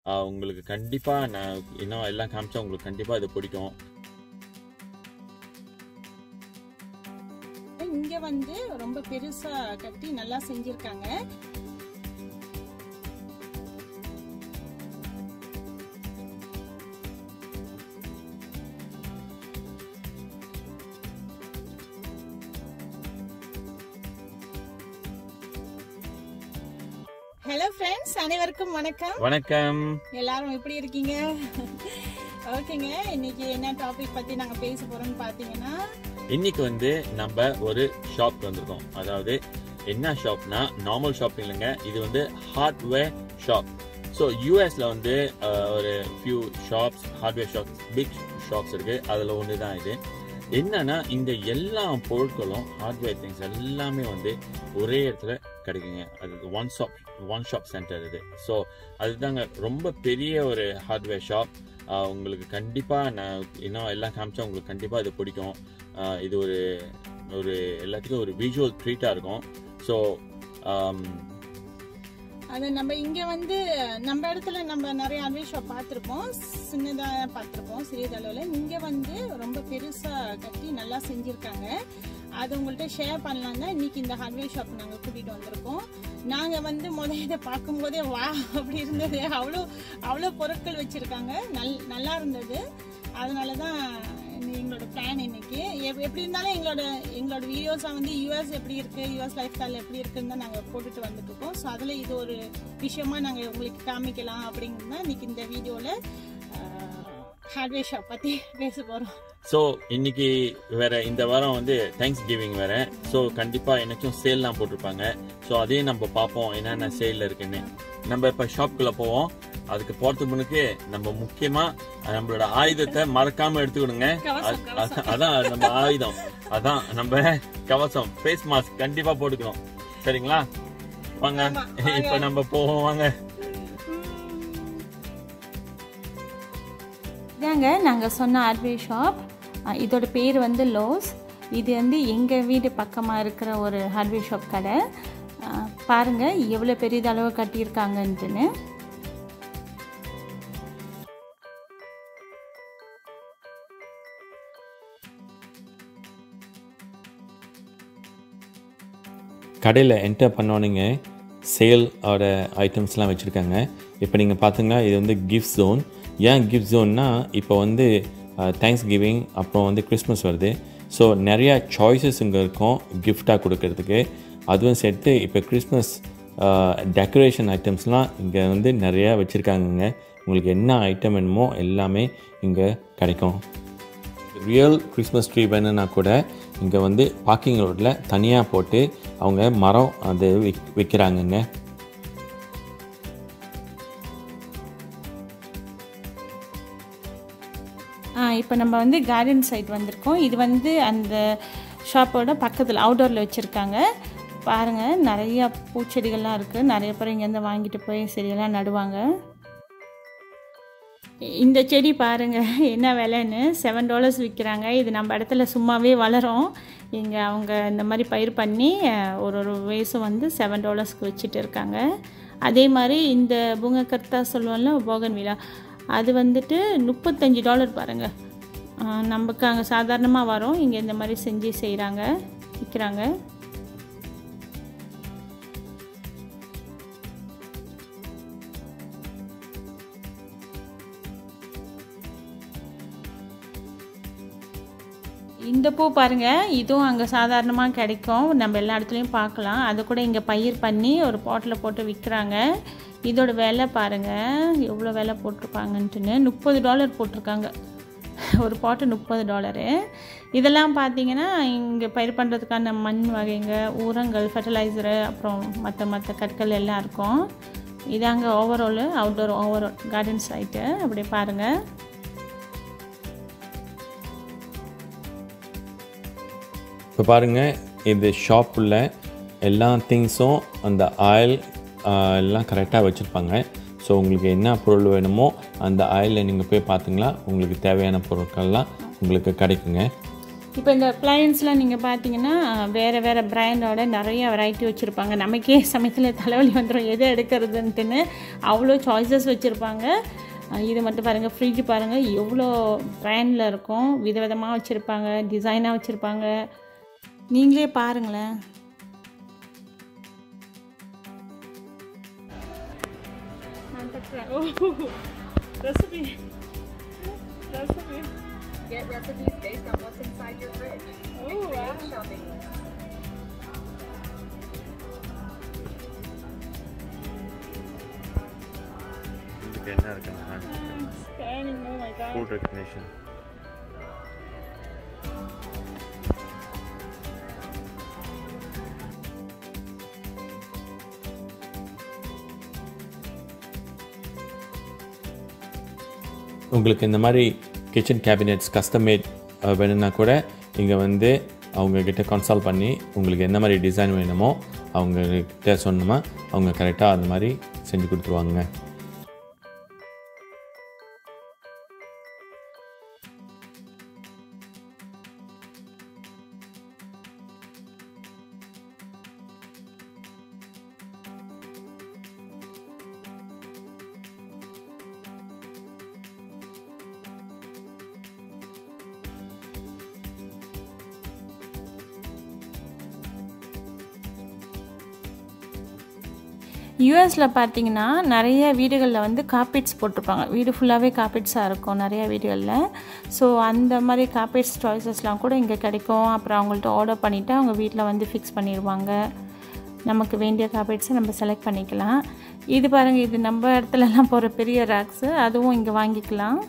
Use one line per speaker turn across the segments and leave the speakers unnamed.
ஆஹ் உங்களுக்கு கண்டிப்பாக நான் இன்னும் எல்லாம் காமிச்சா உங்களுக்கு கண்டிப்பாக இது பிடிக்கும்
இங்க வந்து ரொம்ப பெருசா கட்டி நல்லா செஞ்சிருக்காங்க ஹலோ ஃப்ரெண்ட்ஸ் அனைவருக்கும் வணக்கம்
வணக்கம்
எல்லாரும் எப்படி இருக்கீங்க ஓகேங்க இன்னைக்கு என்ன டாபிக் பத்தி நாங்க பேச போறோம்னு பாத்தீங்கன்னா
இன்னைக்கு வந்து நம்ம ஒரு ஷாப் வந்திருக்கோம் அதாவது என்ன ஷாப்னா நார்மல் ஷாப் இல்லைங்க இது வந்து ஹார்ட்வேர் ஷாப் ஸோ யூஎஸ்ல வந்து அஹ், ஒரு few shops hardware shops big shops இருக்கு அதில் ஒன்று தான் இது என்னன்னா இந்த எல்லா பொருட்களும் ஹார்ட்வேர் திங்ஸ் எல்லாமே வந்து ஒரே இடத்துல கிடைக்குங்க அது one shop one shop center இது ஸோ அதுதாங்க ரொம்ப பெரிய ஒரு ஹார்ட்வேர் ஷாப் உங்களுக்கு கண்டிப்பாக நான் இன்னும் எல்லாம் காமிச்சா உங்களுக்கு கண்டிப்பாக இது பிடிக்கும் ஆஹ் இது ஒரு ஒரு எல்லாத்துக்கும் ஒரு விஷுவல் ட்ரீட்டாக இருக்கும் ஸோ
அது நம்ம இங்க வந்து நம்ம இடத்துல நம்ம நிறைய அட்வைஸ் ஷாப் பார்த்துருப்போம் சின்னதா பார்த்துருப்போம் சிறியதளவுல இங்க வந்து ரொம்ப பெருசா கட்டி நல்லா செஞ்சிருக்காங்க அது உங்கள்கிட்ட ஷேர் பண்ணலாம் தான் இன்னைக்கு இந்த ஹார்ட்வேர் ஷாப் நாங்க கூட்டிட்டு வந்திருக்கோம் நாங்க வந்து முத இதை பார்க்கும் போதே வா அப்படி இருந்தது அவ்வளோ அவ்வளோ பொருட்கள் வச்சிருக்காங்க நல் நல்லா இருந்தது அதனாலதான் எங்களோட பிளான் இன்னைக்கு எப்- எப்படி இருந்தாலும் எங்களோட எங்களோட வீடியோஸை வந்து யூஎஸ் எப்படி இருக்கு யூஎஸ் லைஃப் ஸ்டைல் எப்படி இருக்குன்னு தான் நாங்கள் போட்டுட்டு வந்துட்டு இருக்கோம் ஸோ அதில் இது ஒரு விஷயமா நாங்கள் உங்களுக்கு காமிக்கலாம் அப்படிங்கிறது தான் இன்னைக்கு இந்த வீடியோவில் ஹார்ட்வேர் ஷாப் பற்றி பேச போகிறோம்
ஸோ இன்னைக்கு வேற இந்த வாரம் வந்து தேங்க்ஸ் கிவிங் வேற ஸோ கண்டிப்பாக என்னச்சும் சேல்லாம் போட்டிருப்பாங்க ஸோ அதையும் நம்ம பார்ப்போம் என்னென்ன சேல்ல இருக்குன்னு நம்ம இப்போ ஷாப்புக்குள்ள போவோம் அதுக்கு போறதுக்கு முன்னுக்கு நம்ம முக்கியமா நம்மளோட ஆயுதத்தை மறக்காம எடுத்துக்கணுங்க
கவசம்,
அ- அ- அதான் நம்ம ஆயுதம் அதான் நம்ம கவசம் ஃபேஸ் மாஸ்க் கண்டிப்பா போட்டுக்கணும் சரிங்களா வாங்க
ஆமா, வாங்க.
இப்ப நம்ம போவோம் வாங்க
இதாங்க நாங்கள் சொன்ன ஹார்ட்வேர் ஷாப் அஹ் இதோட பேர் வந்து லோஸ் இது வந்து எங்கள் வீடு பக்கமாக இருக்கிற ஒரு ஹார்ட்வேர் ஷாப் கடை அஹ் பாருங்க எவ்வளோ பெரியதளவு கட்டியிருக்காங்கன்ட்டுன்னு
கடையில் என்டர் பண்ணோன்னீங்க சேலோட ஐட்டம்ஸ்லாம் வச்சுருக்காங்க இப்போ நீங்கள் பார்த்தீங்கன்னா இது வந்து கிஃப்ட் ஜோன் ஏன் கிஃப்ட் ஜோன்னா இப்போ வந்து தேங்க்ஸ் கிவிங் அப்புறம் வந்து கிறிஸ்மஸ் வருது ஸோ நிறையா சாய்ஸஸ் இங்கே இருக்கும் கிஃப்டாக கொடுக்கறதுக்கு அதுவும் சேர்த்து இப்போ கிறிஸ்மஸ் டெக்கரேஷன் ஐட்டம்ஸ்லாம் இங்கே வந்து நிறையா வச்சுருக்காங்கங்க உங்களுக்கு என்ன ஐட்டம் வேணுமோ எல்லாமே இங்கே கிடைக்கும் ரியல் கிறிஸ்மஸ் ட்ரீ வேணும்னா கூட இங்கே வந்து பார்க்கிங் ரோட்டில் தனியாக போட்டு அவங்க மரம் அது விக் விற்கிறாங்கங்க
இப்போ நம்ம வந்து கார்டன் சைட் வந்திருக்கோம் இது வந்து அந்த ஷாப்போட பக்கத்தில் அவுடோரில் வச்சுருக்காங்க பாருங்கள் நிறையா பூச்செடிகள்லாம் இருக்குது நிறைய பேர் இங்கேருந்து வாங்கிட்டு போய் செடியெல்லாம் நடுவாங்க இந்த செடி பாருங்க என்ன விலைன்னு செவன் டாலர்ஸ் விற்கிறாங்க இது நம்ம இடத்துல சும்மாவே வளரும் இங்கே அவங்க இந்த மாதிரி பயிர் பண்ணி அஹ், ஒரு ஒரு வயசும் வந்து செவன் டாலர்ஸ்க்கு வச்சுட்டு இருக்காங்க அதே மாதிரி இந்த பூங்க கர்த்தா சொல்லுவோம்ல போகன் விழா அது வந்துட்டு முப்பத்தஞ்சு டாலர் பாருங்கள் நமக்கு அங்கே சாதாரணமாக வரும் இங்கே இந்த மாதிரி செஞ்சு செய்கிறாங்க விற்கிறாங்க இந்த பூ பாருங்க இதுவும் அங்கே சாதாரணமாக கிடைக்கும் நம்ம எல்லா இடத்துலையும் பார்க்கலாம் அது கூட இங்கே பயிர் பண்ணி ஒரு பாட்டில் போட்டு விற்கிறாங்க இதோட விலை பாருங்க எவ்வளோ விலை போட்டிருப்பாங்கன்ட்டுன்னு முப்பது டாலர் போட்டிருக்காங்க ஒரு பாட்டு முப்பது டாலரு இதெல்லாம் பார்த்தீங்கன்னா இங்கே பயிர் பண்ணுறதுக்கான மண் வகைங்க உரங்கள் ஃபர்டிலைசரு அப்புறம் மற்ற மற்ற கற்கள் எல்லாம் இருக்கும் இதாங்க overall outdoor overall garden side அப்படி பாருங்கள்
இப்போ பாருங்கள் இது ஷாப்பில் எல்லா திங்ஸும் அந்த ஆயில் எல்லாம் கரெக்டாக வச்சுருப்பாங்க ஸோ உங்களுக்கு என்ன பொருள் வேணுமோ அந்த ஆயிலில் நீங்கள் போய் பார்த்தீங்களா உங்களுக்கு தேவையான பொருட்கள்லாம் உங்களுக்கு கிடைக்குங்க
இப்போ இந்த அப்ளையன்ஸ்லாம் நீங்கள் பார்த்தீங்கன்னா வேறு வேறு பிராண்டோட நிறைய வெரைட்டி வச்சுருப்பாங்க நமக்கே சமயத்தில் தலைவலி வந்துடும் எதை எடுக்கிறதுன்ட்டுன்னு அவ்வளோ சாய்ஸஸ் வச்சுருப்பாங்க இது மட்டும் பாருங்கள் ஃப்ரிட்ஜ் பாருங்கள் எவ்வளோ பிராண்டில் இருக்கும் விதவிதமாக வச்சுருப்பாங்க டிசைனாக வச்சுருப்பாங்க நீங்களே பாருங்களேன் நான் கட்டுறேன் ஓ recipe recipe
Get recipes based on what's inside your fridge.
ஓ
Create shopping lists.
இதுக்கு என்ன இருக்குங்க
scanning oh my god
food recognition உங்களுக்கு இந்த மாதிரி கிச்சன் கேபினெட்ஸ் கஸ்டமேட் வேணும்னா கூட இங்கே வந்து அவங்கக்கிட்ட கன்சல்ட் பண்ணி உங்களுக்கு என்ன மாதிரி டிசைன் வேணுமோ அவங்கக்கிட்ட சொன்னோமா அவங்க கரெக்டாக அந்த மாதிரி செஞ்சு கொடுத்துருவாங்க
யூஎஸில் பார்த்தீங்கன்னா நிறைய வீடுகளில் வந்து கார்பெட்ஸ் போட்டிருப்பாங்க வீடு ஃபுல்லாகவே கார்பெட்ஸாக இருக்கும் நிறைய வீடுகளில் ஸோ அந்த மாதிரி கார்பெட்ஸ் சாய்ஸஸ்லாம் கூட இங்கே கிடைக்கும் அப்புறம் அவங்கள்ட்ட ஆர்டர் பண்ணிவிட்டு அவங்க வீட்டில் வந்து ஃபிக்ஸ் பண்ணிடுவாங்க நமக்கு வேண்டிய கார்பெட்ஸை நம்ம செலக்ட் பண்ணிக்கலாம் இது பாருங்கள் இது நம்ம இடத்துலலாம் போகிற பெரிய ராக்ஸு அதுவும் இங்கே வாங்கிக்கலாம்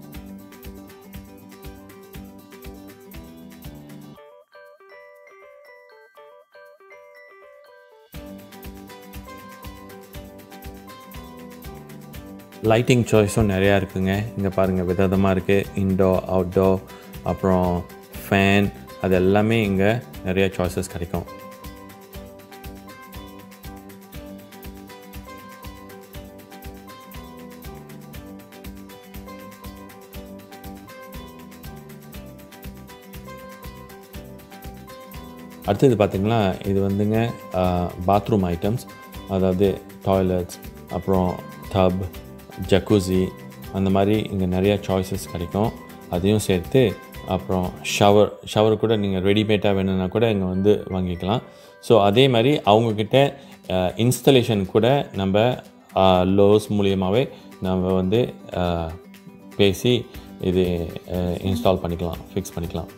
லைட்டிங் சாய்ஸும் நிறையா இருக்குங்க இங்கே பாருங்கள் விதவிதமாக இருக்குது இன்டோர் அவுட்டோர் அப்புறம் ஃபேன் அது எல்லாமே இங்கே நிறைய சாய்ஸஸ் கிடைக்கும் அடுத்தது பார்த்திங்கன்னா இது வந்துங்க பாத்ரூம் ஐட்டம்ஸ் அதாவது டாய்லெட்ஸ் அப்புறம் டப் ஜக்கூசி அந்த மாதிரி இங்கே நிறையா சாய்ஸஸ் கிடைக்கும் அதையும் சேர்த்து அப்புறம் ஷவர் ஷவர் கூட நீங்கள் ரெடிமேடாக வேணும்னா கூட இங்கே வந்து வாங்கிக்கலாம் ஸோ அதே மாதிரி அவங்கக்கிட்ட இன்ஸ்டலேஷன் கூட நம்ம லோஸ் மூலியமாகவே நம்ம வந்து அஹ், பேசி இது இன்ஸ்டால் பண்ணிக்கலாம் ஃபிக்ஸ் பண்ணிக்கலாம்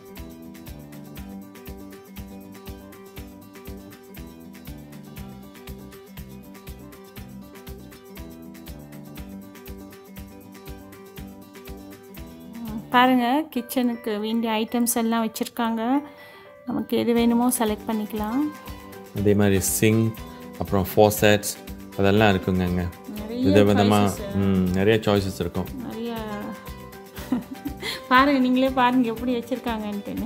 பாருங்கள் கிச்சனுக்கு வேண்டிய ஐட்டம்ஸ் எல்லாம் வச்சுருக்காங்க நமக்கு எது வேணுமோ செலக்ட் பண்ணிக்கலாம்
அதே மாதிரி சிங் அப்புறம் ஃபோசெட்ஸ் அதெல்லாம் இருக்குங்க இங்கே
நிறைய
விதவிதமாக ம், நிறைய சாய்ஸஸ் இருக்கும்
நிறைய பாருங்கள் நீங்களே பாருங்கள் எப்படி வச்சுருக்காங்கன்ட்டுன்னு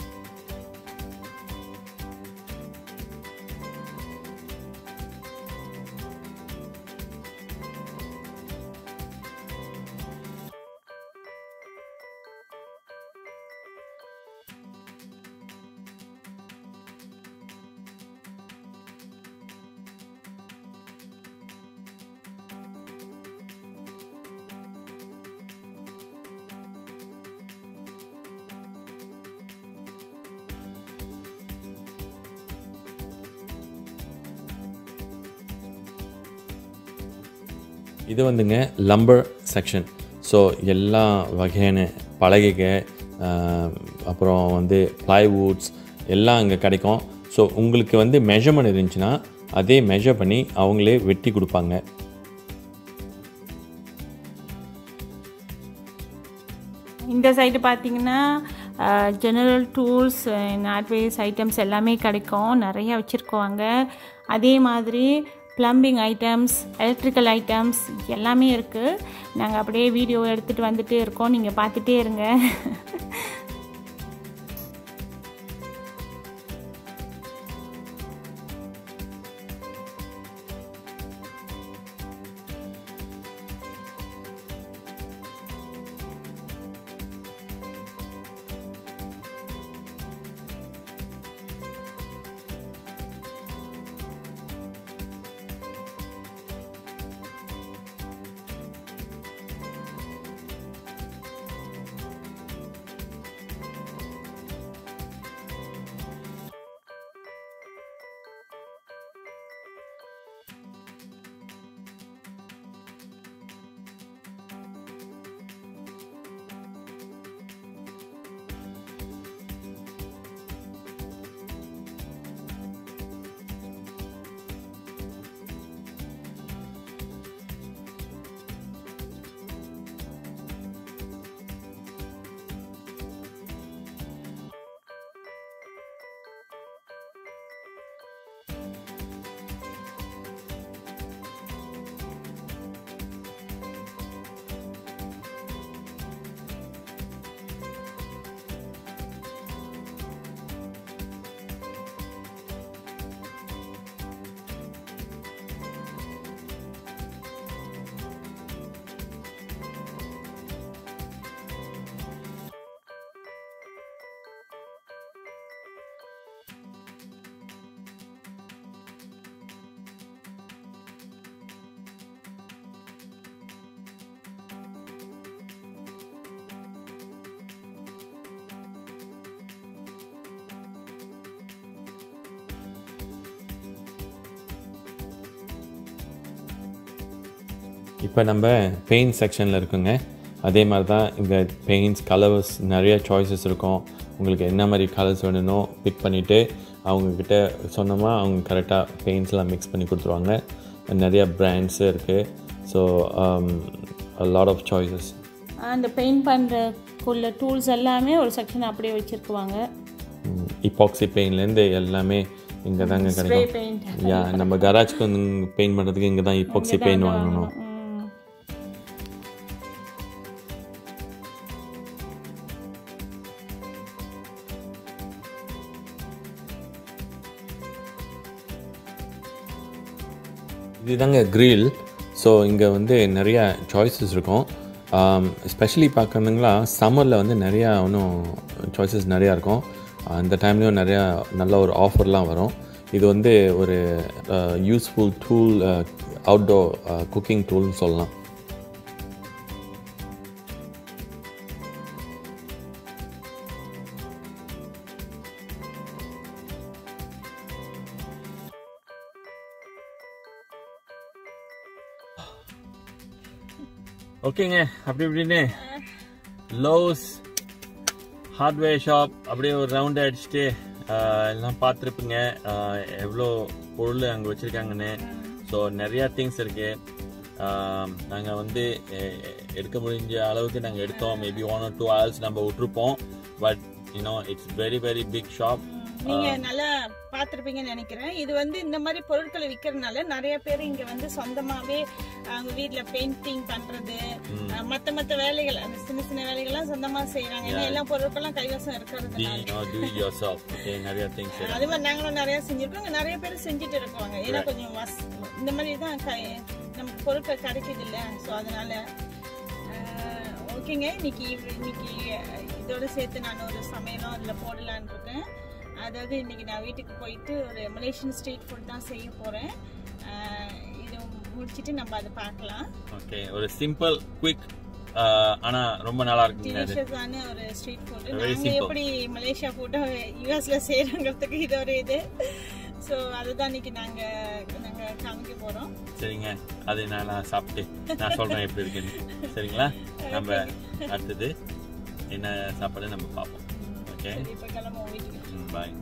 இது வந்துங்க லம்பர் செக்ஷன் ஸோ எல்லா வகையான பலகைகள் ஆஹ், அப்புறம் வந்து ப்ளைவுட்ஸ் எல்லாம் அங்கே கிடைக்கும் ஸோ உங்களுக்கு வந்து மெஷர்மெண்ட் இருந்துச்சுன்னா அதே மெஷர் பண்ணி அவங்களே வெட்டி கொடுப்பாங்க
இந்த சைடு பார்த்தீங்கன்னா ஜெனரல் டூல்ஸ் ஹார்ட்வேர்ஸ் ஐட்டம்ஸ் எல்லாமே கிடைக்கும் நிறைய வச்சுருக்குவாங்க அதே மாதிரி ப்ளம்பிங் ஐட்டம்ஸ் எலக்ட்ரிக்கல் ஐட்டம்ஸ் எல்லாமே இருக்குது நாங்கள் அப்படியே வீடியோ எடுத்துகிட்டு வந்துட்டே இருக்கோம் நீங்கள் பார்த்துட்டே இருங்க
இப்போ நம்ம பெயிண்ட் செக்ஷனில் இருக்குங்க அதே மாதிரி தான் இங்கே பெயிண்ட்ஸ் கலர்ஸ் நிறைய சாய்ஸஸ் இருக்கும் உங்களுக்கு என்ன மாதிரி கலர்ஸ் வேணுமோ பிக் பண்ணிவிட்டு அவங்கக்கிட்ட சொன்னோமா அவங்க கரெக்டாக பெயிண்ட்ஸ்லாம் மிக்ஸ் பண்ணி கொடுத்துருவாங்க நிறைய பிராண்ட்ஸு இருக்குது ஸோ லாட் ஆஃப் சாய்ஸஸ்
அந்த பெயிண்ட் பண்ணுறக்குள்ள டூல்ஸ் எல்லாமே ஒரு செக்ஷன் அப்படியே வச்சுருக்குவாங்க
இப்பாக்சி பெயின்லேருந்து எல்லாமே இங்கே தாங்க
ஸ்ப்ரே
கிடைக்கும்
பெயிண்ட்
யா நம்ம கராஜ்க்கு வந்து பெயிண்ட் பண்ணுறதுக்கு இங்கே தான் இப்பாக்சி பெயிண்ட் வாங்கணும் இதுதாங்க grill ஸோ இங்கே வந்து நிறைய சாய்ஸஸ் இருக்கும் ஸ்பெஷலி பார்க்கணுங்களா சம்மரில் வந்து நிறையா இன்னும் சாய்ஸஸ் நிறையா இருக்கும் அந்த டைம்லேயும் நிறையா நல்ல ஒரு ஆஃபர்லாம் வரும் இது வந்து ஒரு யூஸ்ஃபுல் டூல் அவுட்டோர் குக்கிங் டூல்னு சொல்லலாம் ஓகேங்க அப்படி இப்படின்னு லோஸ் ஹார்ட்வேர் ஷாப் அப்படியே ஒரு ரவுண்ட் அடிச்சுட்டு ஆஹ், எல்லாம் பார்த்துருப்பீங்க எவ்வளோ பொருள் அங்கே வச்சுருக்காங்கன்னு ஸோ நிறையா திங்ஸ் இருக்கு நாங்கள் வந்து எ- எ- எடுக்க முடிஞ்ச அளவுக்கு நாங்கள் எடுத்தோம் maybe one or two hours நம்ம விட்டுருப்போம் but you know it's very very big shop
நீங்க நல்லா பாத்திருப்பீங்கன்னு நினைக்கிறேன் இது வந்து இந்த மாதிரி பொருட்களை விக்கிறதுனால நிறைய பேர் இங்க வந்து சொந்தமாவே அவங்க வீட்ல பெயிண்டிங் பண்றது அஹ், மத்த மத்த வேலைகள் அந்த சின்ன சின்ன வேலைகள்லாம் சொந்தமா செய்யறாங்க ஏன்னா எல்லா பொருட்களும் கைவசம் இருக்கிறதுனால
டூ யோர் செல்ஃப் ஓகே நிறைய திங்ஸ்
அது மாதிரி நாங்களும் நிறைய செஞ்சிருக்கோம் இங்க நிறைய பேர் செஞ்சுட்டு இருக்காங்க ஏன்னா கொஞ்சம் வஸ் இந்த மாதிரி தான் கை- நமக்கு பொருட்கள் கிடைக்குது இல்ல ஸோ அதனால அஹ், ஓகேங்க இன்னைக்கு இவ்- இன்னைக்கு அஹ், இதோட சேர்த்து நான் ஒரு சமையலும் அதில் போடலான்னு இருக்கேன் அதாவது இன்னைக்கு நான் வீட்டுக்கு போயிட்டு ஒரு மலேசியன் ஸ்ட்ரீட் ஃபுட் தான் செய்ய போறேன் அஹ், இது முடிச்சிட்டு நம்ம அதை பார்க்கலாம்
ஓகே ஒரு சிம்பிள் குவிக் ஆனா ரொம்ப நல்லா இருக்குங்க அது
டிலிஷியஸான ஒரு ஸ்ட்ரீட் ஃபுட்
Very
நாங்க
simple.
எப்படி மலேசியா ஃபுட்டை யூஎஸ்ல செய்யறோங்கிறதுக்கு இது ஒரு இது ஸோ அதுதான் இன்னைக்கு நாங்க நாங்க காமிக்க போறோம்
சரிங்க அது நான் நான் சாப்பிட்டு நான் சொல்றேன் எப்படி இருக்குன்னு சரிங்களா நம்ம அடுத்தது என்ன சாப்பாடு நம்ம பார்ப்போம் ஓகே
சரி இப்போ கிளம்புவோம் வீட்டுக்கு
பாய்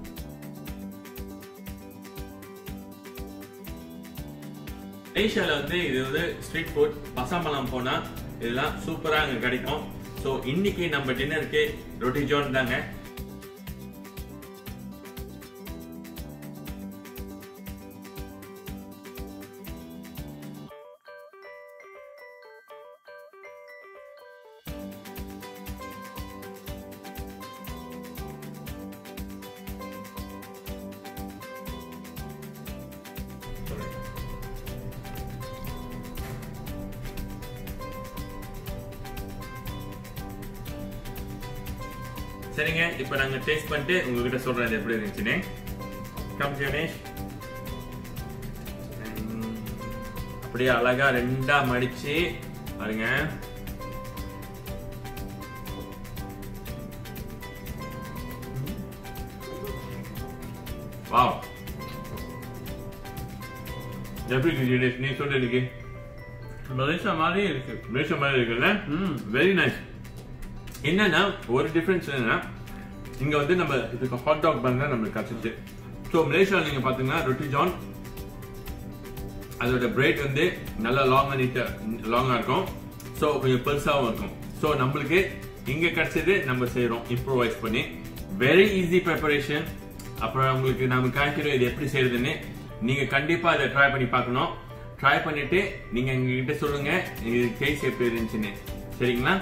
ஏஷியாவில் வந்து இது வந்து ஸ்ட்ரீட் ஃபுட் பசாமலாம் போனா இதெல்லாம் சூப்பரா அங்க கிடைக்கும் ஸோ இன்னைக்கு நம்ம டின்னருக்கு ரொட்டி ஜோன் தாங்க சரிங்க இப்போ நாங்க டேஸ்ட் பண்ணிட்டு உங்ககிட்ட சொல்றேன் இது எப்படி இருந்துச்சுன்னு கம் கணேஷ் உம், அப்படியே அழகா ரெண்டா மடிச்சு பாருங்க வாவ் எப்படி இருக்கு கணேஷ் நீ சொல்லு எனக்கு
மலேசியா மாதிரி இருக்கு
மலேசியா மாதிரி இருக்குல்ல ம் வெரி நைஸ் என்னன்னா ஒரு டிஃபரன்ஸ் என்னன்னா இங்க வந்து நம்ம இதுக்கு ஹாட் டாக் பண்ண நம்மளுக்கு கிடைச்சிச்சு ஸோ மலேசியாவில் நீங்க பாத்தீங்கன்னா ரொட்டி ஜான் அதோட பிரெட் வந்து நல்லா லாங் நீட்ட லாங்கா இருக்கும் ஸோ கொஞ்சம் பெருசாகவும் இருக்கும் ஸோ நம்மளுக்கு இங்க கிடைச்சது நம்ம செய்றோம் இம்ப்ரோவைஸ் பண்ணி வெரி ஈஸி ப்ரிப்பரேஷன் அப்புறம் உங்களுக்கு நாம காய்க்கிறோம் இது எப்படி செய்யறதுன்னு நீங்க கண்டிப்பா அதை ட்ரை பண்ணி பார்க்கணும் ட்ரை பண்ணிட்டு நீங்க எங்ககிட்ட சொல்லுங்க இது டேஸ்ட் எப்படி இருந்துச்சுன்னு சரிங்களா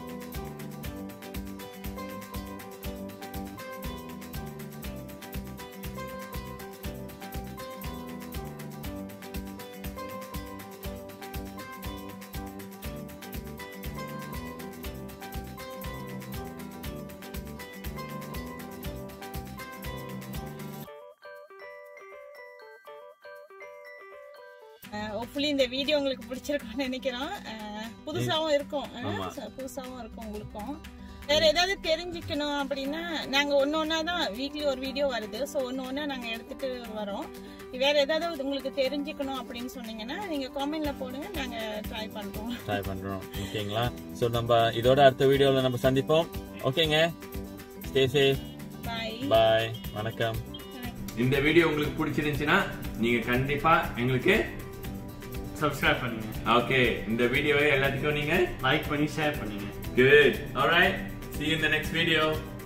ஹோப்ஃபுல்லி இந்த வீடியோ உங்களுக்கு பிடிச்சிருக்கும்னு நினைக்கிறோம் அஹ், புதுசாவும் இருக்கும் அஹ்,
ஆமா.
ச- புதுசாவும் இருக்கும் உங்களுக்கும் வேற ஏதாவது தெரிஞ்சுக்கணும் அப்படின்னா நாங்க ஒன்னு ஒன்னா தான் வீக்லி ஒரு வீடியோ வருது ஸோ ஒன்னு ஒன்னா நாங்க எடுத்துட்டு வரோம் வேற ஏதாவது உங்களுக்கு தெரிஞ்சுக்கணும் அப்படின்னு சொன்னீங்கன்னா நீங்க காமெண்ட்ல போடுங்க நாங்க ட்ரை பண்றோம்
ட்ரை பண்றோம் ஓகேங்களா ஸோ நம்ம இதோட அடுத்த வீடியோவில் நம்ம சந்திப்போம் ஓகேங்க ஸ்டே சேஃப்
பாய்
பாய் வணக்கம்
இந்த வீடியோ உங்களுக்கு பிடிச்சிருந்துச்சுன்னா நீங்க கண்டிப்பா எங்களுக்கு
சப்ஸ்கிரைப் பண்ணுங்க
ஓகே இந்த வீடியோவை எல்லாத்துக்கும் நீங்க
லைக் பண்ணி ஷேர் பண்ணுங்க
good alright see you in the next video